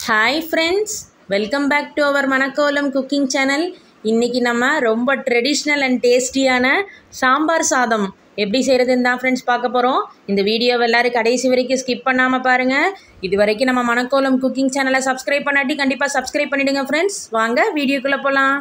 hi friends welcome back to our Manakolam cooking channel இன்றைக்கி நம்ம ரொம்ப ட்ரெடிஷ்னல் அண்ட் டேஸ்டியான சாம்பார் சாதம் எப்படி செய்கிறதுன்னு தான் ஃப்ரெண்ட்ஸ் பார்க்க போகிறோம் இந்த வீடியோவை எல்லோரும் கடைசி வரைக்கும் ஸ்கிப் பண்ணாமல் பாருங்கள் இது வரைக்கும் நம்ம மணக்கோலம் குக்கிங் சேனலை சப்ஸ்கிரைப் பண்ணாட்டி கண்டிப்பாக சப்ஸ்கிரைப் பண்ணிவிடுங்க ஃப்ரெண்ட்ஸ் வாங்க வீடியோக்குள்ளே போகலாம்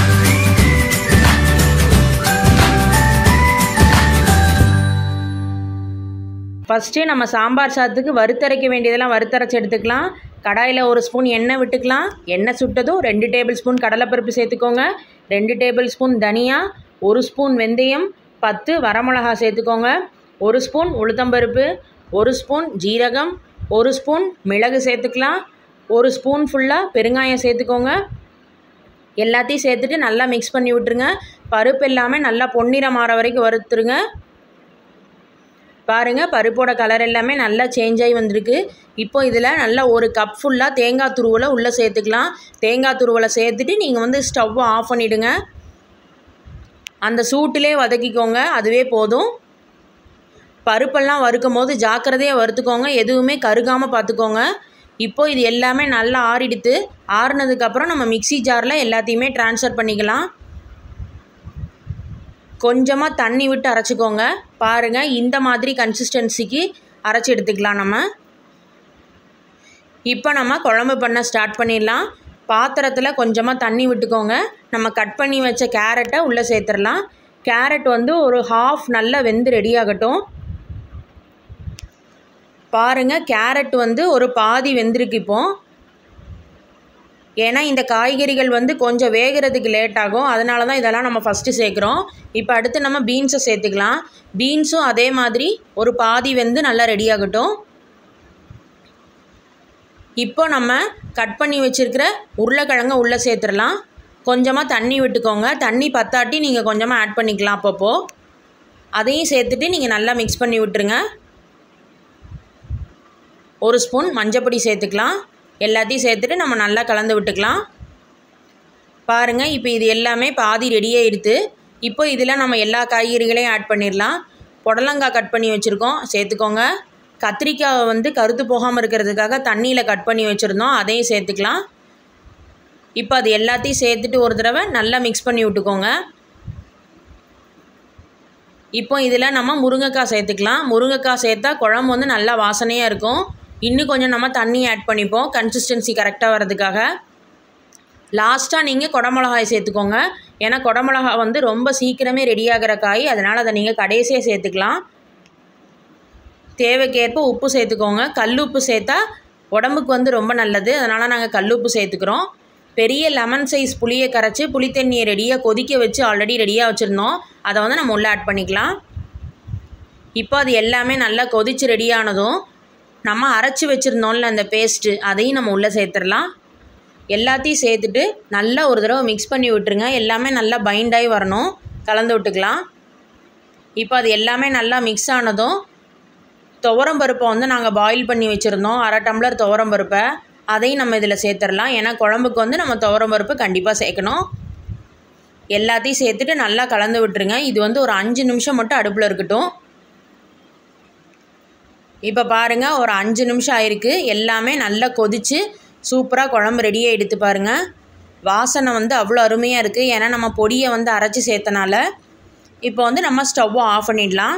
ஃபஸ்ட்டு நம்ம சாம்பார் சாதத்துக்கு வறுத்தரைக்க வேண்டியதெல்லாம் வறுத்தரைச்சி எடுத்துக்கலாம் கடாயில் ஒரு ஸ்பூன் எண்ணெய் விட்டுக்கலாம் எண்ணெய் சுட்டதும் ரெண்டு டேபிள் ஸ்பூன் கடலைப்பருப்பு சேர்த்துக்கோங்க ரெண்டு டேபிள் ஸ்பூன் தனியா ஒரு ஸ்பூன் வெந்தயம் பத்து வரமிளகா சேர்த்துக்கோங்க ஒரு ஸ்பூன் உளுத்தம்பருப்பு ஒரு ஸ்பூன் ஜீரகம் ஒரு ஸ்பூன் மிளகு சேர்த்துக்கலாம் ஒரு ஸ்பூன் ஃபுல்லாக பெருங்காயம் சேர்த்துக்கோங்க எல்லாத்தையும் சேர்த்துட்டு நல்லா மிக்ஸ் பண்ணி விட்டுருங்க பருப்பு எல்லாமே நல்லா பொன்னிறம் மாற வரைக்கும் வறுத்துருங்க பாருங்கள் பருப்போட கலர் எல்லாமே நல்லா சேஞ்ச் ஆகி வந்திருக்கு இப்போ இதில் நல்லா ஒரு கப் ஃபுல்லாக தேங்காய் துருவலை உள்ளே சேர்த்துக்கலாம் தேங்காய் துருவலை சேர்த்துட்டு நீங்கள் வந்து ஸ்டவ்வை ஆஃப் பண்ணிவிடுங்க அந்த சூட்டிலே வதக்கிக்கோங்க அதுவே போதும் பருப்பெல்லாம் வறுக்கும் போது ஜாக்கிரதையாக வறுத்துக்கோங்க எதுவுமே கருகாமல் பார்த்துக்கோங்க இப்போ இது எல்லாமே நல்லா ஆறிடுத்து ஆறுனதுக்கப்புறம் நம்ம மிக்சி ஜாரில் எல்லாத்தையுமே ட்ரான்ஸ்ஃபர் பண்ணிக்கலாம் கொஞ்சமாக தண்ணி விட்டு அரைச்சிக்கோங்க பாருங்கள் இந்த மாதிரி கன்சிஸ்டன்சிக்கு அரைச்சி எடுத்துக்கலாம் நம்ம இப்போ நம்ம குழம்பு பண்ண ஸ்டார்ட் பண்ணிடலாம் பாத்திரத்தில் கொஞ்சமாக தண்ணி விட்டுக்கோங்க நம்ம கட் பண்ணி வச்ச கேரட்டை உள்ளே சேர்த்துடலாம் கேரட் வந்து ஒரு ஹாஃப் நல்லா வெந்து ரெடி ஆகட்டும் பாருங்கள் கேரட் வந்து ஒரு பாதி வெந்திருக்கு இப்போது ஏன்னா இந்த காய்கறிகள் வந்து கொஞ்சம் வேகிறதுக்கு லேட் ஆகும் அதனால தான் இதெல்லாம் நம்ம ஃபஸ்ட்டு சேர்க்குறோம் இப்போ அடுத்து நம்ம பீன்ஸை சேர்த்துக்கலாம் பீன்ஸும் அதே மாதிரி ஒரு பாதி வெந்து நல்லா ரெடி ஆகட்டும் இப்போ நம்ம கட் பண்ணி வச்சுருக்கிற உருளைக்கிழங்க உள்ளே சேர்த்துடலாம் கொஞ்சமாக தண்ணி விட்டுக்கோங்க தண்ணி பத்தாட்டி நீங்கள் கொஞ்சமாக ஆட் பண்ணிக்கலாம் அப்பப்போ அதையும் சேர்த்துட்டு நீங்கள் நல்லா மிக்ஸ் பண்ணி விட்டுருங்க ஒரு ஸ்பூன் மஞ்சப்பொடி சேர்த்துக்கலாம் எல்லாத்தையும் சேர்த்துட்டு நம்ம நல்லா கலந்து விட்டுக்கலாம் பாருங்கள் இப்போ இது எல்லாமே பாதி ரெடியாகிடுது இப்போ இதில் நம்ம எல்லா காய்கறிகளையும் ஆட் பண்ணிடலாம் புடலங்காய் கட் பண்ணி வச்சுருக்கோம் சேர்த்துக்கோங்க கத்திரிக்காவை வந்து கருத்து போகாமல் இருக்கிறதுக்காக தண்ணியில் கட் பண்ணி வச்சுருந்தோம் அதையும் சேர்த்துக்கலாம் இப்போ அது எல்லாத்தையும் சேர்த்துட்டு ஒரு தடவை நல்லா மிக்ஸ் பண்ணி விட்டுக்கோங்க இப்போ இதில் நம்ம முருங்கைக்காய் சேர்த்துக்கலாம் முருங்கைக்காய் சேர்த்தா குழம்பு வந்து நல்லா வாசனையாக இருக்கும் இன்னும் கொஞ்சம் நம்ம தண்ணி ஆட் பண்ணிப்போம் கன்சிஸ்டன்சி கரெக்டாக வரதுக்காக லாஸ்ட்டாக நீங்கள் குடமிளகாய் சேர்த்துக்கோங்க ஏன்னா குடமிளகா வந்து ரொம்ப சீக்கிரமே ரெடி ஆகிற காய் அதனால் அதை நீங்கள் கடைசியாக சேர்த்துக்கலாம் தேவைக்கேற்ப உப்பு சேர்த்துக்கோங்க கல் உப்பு சேர்த்தா உடம்புக்கு வந்து ரொம்ப நல்லது அதனால் நாங்கள் கல் உப்பு சேர்த்துக்கிறோம் பெரிய லெமன் சைஸ் புளியை கரைச்சி புளித்தண்ணியை ரெடியாக கொதிக்க வச்சு ஆல்ரெடி ரெடியாக வச்சுருந்தோம் அதை வந்து நம்ம உள்ளே ஆட் பண்ணிக்கலாம் இப்போ அது எல்லாமே நல்லா கொதித்து ரெடியானதும் நம்ம அரைச்சி வச்சுருந்தோம்ல அந்த பேஸ்ட்டு அதையும் நம்ம உள்ளே சேர்த்துடலாம் எல்லாத்தையும் சேர்த்துட்டு நல்லா ஒரு தடவை மிக்ஸ் பண்ணி விட்டுருங்க எல்லாமே நல்லா பைண்டாகி வரணும் கலந்து விட்டுக்கலாம் இப்போ அது எல்லாமே நல்லா மிக்ஸ் ஆனதும் துவரம் பருப்பை வந்து நாங்கள் பாயில் பண்ணி வச்சுருந்தோம் அரை டம்ளர் துவரம் பருப்பை அதையும் நம்ம இதில் சேர்த்துடலாம் ஏன்னா குழம்புக்கு வந்து நம்ம துவரம் பருப்பு கண்டிப்பாக சேர்க்கணும் எல்லாத்தையும் சேர்த்துட்டு நல்லா கலந்து விட்டுருங்க இது வந்து ஒரு அஞ்சு நிமிஷம் மட்டும் அடுப்பில் இருக்கட்டும் இப்போ பாருங்கள் ஒரு அஞ்சு நிமிஷம் ஆயிருக்கு எல்லாமே நல்லா கொதித்து சூப்பராக குழம்பு ரெடியாக எடுத்து பாருங்கள் வாசனை வந்து அவ்வளோ அருமையாக இருக்குது ஏன்னா நம்ம பொடியை வந்து அரைச்சி சேர்த்தனால இப்போ வந்து நம்ம ஸ்டவ்வை ஆஃப் பண்ணிடலாம்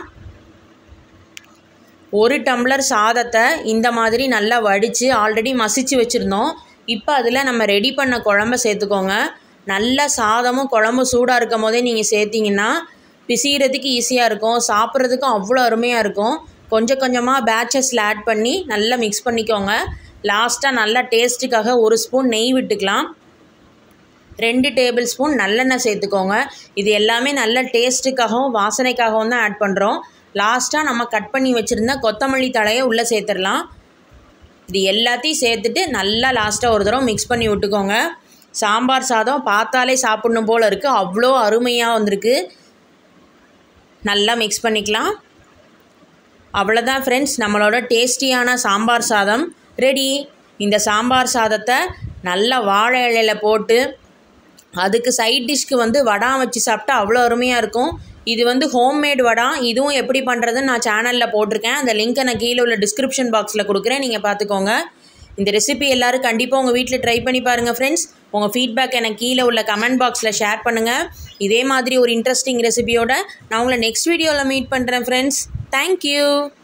ஒரு டம்ளர் சாதத்தை இந்த மாதிரி நல்லா வடித்து ஆல்ரெடி மசிச்சு வச்சுருந்தோம் இப்போ அதில் நம்ம ரெடி பண்ண குழம்ப சேர்த்துக்கோங்க நல்லா சாதமும் குழம்பு சூடாக இருக்கும் போதே நீங்கள் சேர்த்திங்கன்னா பிசிகிறதுக்கு ஈஸியாக இருக்கும் சாப்பிட்றதுக்கும் அவ்வளோ அருமையாக இருக்கும் கொஞ்சம் கொஞ்சமாக பேட்சஸில் ஆட் பண்ணி நல்லா மிக்ஸ் பண்ணிக்கோங்க லாஸ்ட்டாக நல்லா டேஸ்ட்டுக்காக ஒரு ஸ்பூன் நெய் விட்டுக்கலாம் ரெண்டு டேபிள் ஸ்பூன் நல்லெண்ணெய் சேர்த்துக்கோங்க இது எல்லாமே நல்ல டேஸ்ட்டுக்காகவும் வாசனைக்காகவும் தான் ஆட் பண்ணுறோம் லாஸ்ட்டாக நம்ம கட் பண்ணி வச்சுருந்த கொத்தமல்லி தழையை உள்ளே சேர்த்துடலாம் இது எல்லாத்தையும் சேர்த்துட்டு நல்லா லாஸ்ட்டாக ஒரு தடவை மிக்ஸ் பண்ணி விட்டுக்கோங்க சாம்பார் சாதம் பார்த்தாலே சாப்பிட்ணும் போல் இருக்குது அவ்வளோ அருமையாக வந்திருக்கு நல்லா மிக்ஸ் பண்ணிக்கலாம் அவ்வளோதான் ஃப்ரெண்ட்ஸ் நம்மளோட டேஸ்டியான சாம்பார் சாதம் ரெடி இந்த சாம்பார் சாதத்தை நல்லா வாழை இலையில் போட்டு அதுக்கு சைட் டிஷ்க்கு வந்து வடாம் வச்சு சாப்பிட்டா அவ்வளோ அருமையாக இருக்கும் இது வந்து ஹோம்மேட் வடா இதுவும் எப்படி பண்ணுறதுன்னு நான் சேனலில் போட்டிருக்கேன் அந்த லிங்க்கை நான் கீழே உள்ள டிஸ்கிரிப்ஷன் பாக்ஸில் கொடுக்குறேன் நீங்கள் பார்த்துக்கோங்க இந்த ரெசிபி எல்லோரும் கண்டிப்பாக உங்கள் வீட்டில் ட்ரை பண்ணி பாருங்கள் ஃப்ரெண்ட்ஸ் உங்கள் ஃபீட்பேக் எனக்கு கீழே உள்ள கமெண்ட் பாக்ஸில் ஷேர் பண்ணுங்கள் இதே மாதிரி ஒரு இன்ட்ரெஸ்டிங் ரெசிபியோட நான் உங்களை நெக்ஸ்ட் வீடியோவில் மீட் பண்ணுறேன் ஃப்ரெண்ட்ஸ் தேங்க்யூ